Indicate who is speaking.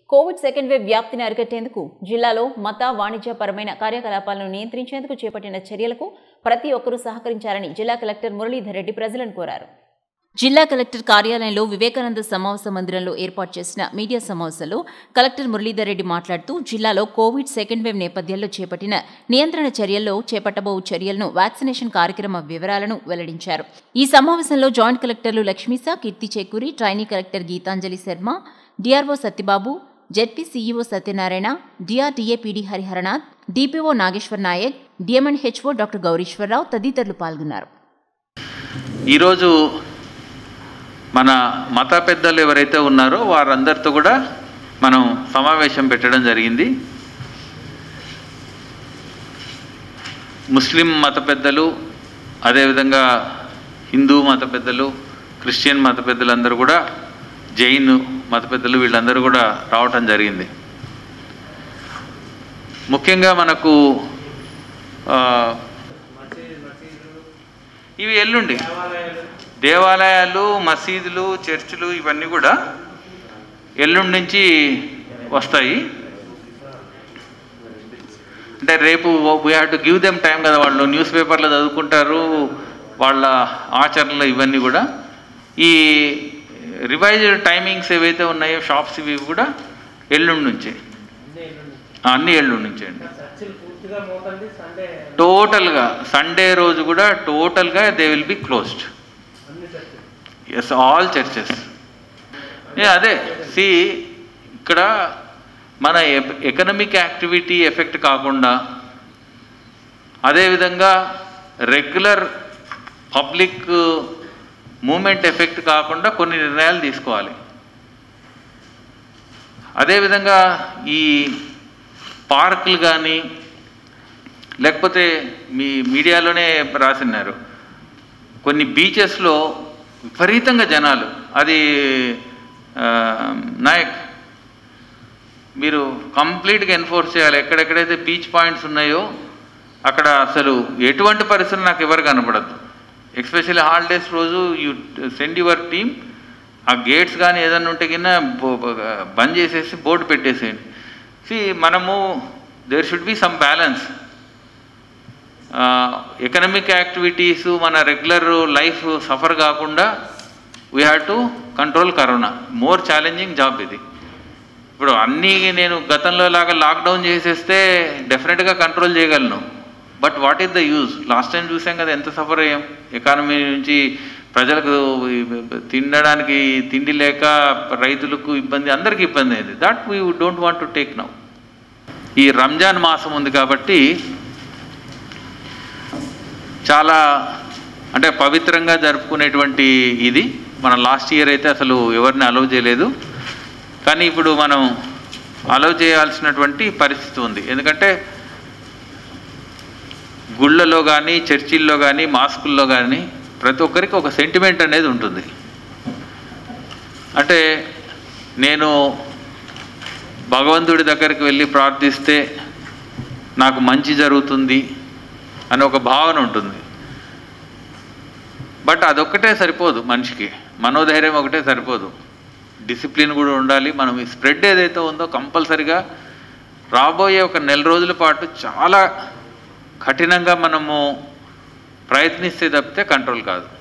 Speaker 1: Covid second wave వ్యాప్తిని అరికట్టేందుకు జిల్లాలో మత వాణిజ్యపరమైన కార్యకలాపాలను నియంత్రించేందుకు చేపట్టిన చర్యలకు ప్రతి ఒక్కరూ సహకరించాలని జిల్లా కలెక్టర్ మురళీధర్ రెడ్డి ప్రజలను కోరారు జిల్లా కలెక్టర్ కార్యాలయంలో వివేకానంద సమావేశ మందిరంలో ఏర్పాటు చేసిన మీడియా సమావేశంలో కలెక్టర్ మురళీధర్ రెడ్డి మాట్లాడుతూ జిల్లాలో కోవిడ్ సెకండ్ వేవ్ నేపథ్యంలో చేపట్టిన నియంత్రణ చర్యల్లో చేపట్టబో చర్యలను వ్యాక్సినేషన్ కార్యక్రమ వివరాలను వెల్లడించారు ఈ సమావేశంలో జాయింట్ కలెక్టర్లు Lakshmisha Keerthi Chekuri trainee collector Geethanjali Sharma DRO Satyababu ZP CEO Satyanarayana DRDA PD Hariharanath DPO Nageswar Naik DMN HO doctor Gowrishwararao తదితరులు పాల్గొన్నారు
Speaker 2: ఈరోజు మన మత పెద్దలు ఎవరైతే ఉన్నారో వారందరితో కూడా మనం సమావేశం పెట్టడం జరిగింది ముస్లిం మత పెద్దలు అదేవిధంగా హిందూ మత పెద్దలు క్రిస్టియన్ మత పెద్దలందరూ కూడా జైన్ మత పెద్దలు వీళ్ళందరూ కూడా రావటం జరిగింది ముఖ్యంగా మనకు ఆ, ఇవి ఎల్లుండి దేవాలయాలు మసీదులు చర్చిలు ఇవన్నీ కూడా ఎల్లుండి నుంచి వస్తాయి అంటే రేపు we have to give them time కదా వాళ్ళు న్యూస్ పేపర్లో చదువుకుంటారు వాళ్ళ ఆచరణలు ఇవన్నీ కూడా ఈ రివైజ్డ్ టైమింగ్స్ ఏవైతే ఉన్నాయో షాప్స్ ఇవి కూడా ఎల్లుండి నుంచే ఆ, అన్ని ఎల్లుండి నుంచే అండి
Speaker 3: చర్చిలు పూర్తిగా మోకండి సండే
Speaker 2: టోటల్గా సండే రోజు కూడా టోటల్గా దే విల్ బి క్లోజ్డ్
Speaker 3: అన్ని చర్చిలు
Speaker 2: ఎస్ ఆల్ చర్చెస్ అదే సి ఇక్కడ మన ఎకనమిక్ యాక్టివిటీ ఎఫెక్ట్ కాకుండా అదేవిధంగా రెగ్యులర్ పబ్లిక్ మూమెంట్ ఎఫెక్ట్ కాకుండా కొన్ని నిర్ణయాలు తీసుకోవాలి అదేవిధంగా ఈ పార్కులు కానీ లేకపోతే మీ మీడియాలోనే రాసిన్నారు కొన్ని బీచెస్లో విపరీతంగా జనాలు అది ఆ, నాయక్ మీరు కంప్లీట్గా ఎన్ఫోర్స్ చేయాలి ఎక్కడెక్కడైతే బీచ్ పాయింట్స్ ఉన్నాయో అక్కడ అసలు ఎటువంటి పరిస్థితులు నాకు ఎవరు కనపడద్దు ఎస్పెషల్లీ హాలిడేస్ రోజు యూ సెండ్ యువర్ టీమ్ ఆ గేట్స్ కానీ ఏదన్నా ఉంటే కింద బంద్ చేసేసి బోర్డు పెట్టేసేయండి సి మనము there should be some balance economic activities మన రెగ్యులర్ లైఫ్ సఫర్ కాకుండా we have to control corona more challenging job ఇది ఇప్పుడు అన్నీ నేను గతంలో లాగా లాక్డౌన్ చేసేస్తే డెఫినెట్గా కంట్రోల్ చేయగలను but what is the use last time చూసాం కదా ఎంత సఫర్ అయ్యాం ఎకానమీ నుంచి ప్రజలకు తినడానికి తిండి లేక రైతులకు ఇబ్బంది అందరికీ ఇబ్బంది అయింది that we don't want to take now ఈ రంజాన్ మాసం ఉంది కాబట్టి చాలా అంటే పవిత్రంగా జరుపుకునేటువంటి ఇది మన లాస్ట్ ఇయర్ అయితే అసలు ఎవరిని అలౌ చేయలేదు కానీ ఇప్పుడు మనం అలౌ చేయాల్సినటువంటి పరిస్థితి ఉంది ఎందుకంటే గుళ్ళలో కానీ చర్చిల్లో కానీ మాస్కుల్లో కానీ ప్రతి ఒక్కరికి ఒక సెంటిమెంట్ అనేది ఉంటుంది అంటే నేను భగవంతుడి దగ్గరికి వెళ్ళి ప్రార్థిస్తే నాకు మంచి జరుగుతుంది అని ఒక భావన ఉంటుంది బట్ అదొక్కటే సరిపోదు మనిషికి మనోధైర్యం ఒకటే సరిపోదు డిసిప్లిన్ కూడా ఉండాలి మనం ఈ స్ప్రెడ్ ఏదైతే ఉందో కంపల్సరిగా రాబోయే ఒక నెల రోజుల పాటు చాలా కఠినంగా మనము ప్రయత్నిస్తే తప్పితే కంట్రోల్ కాదు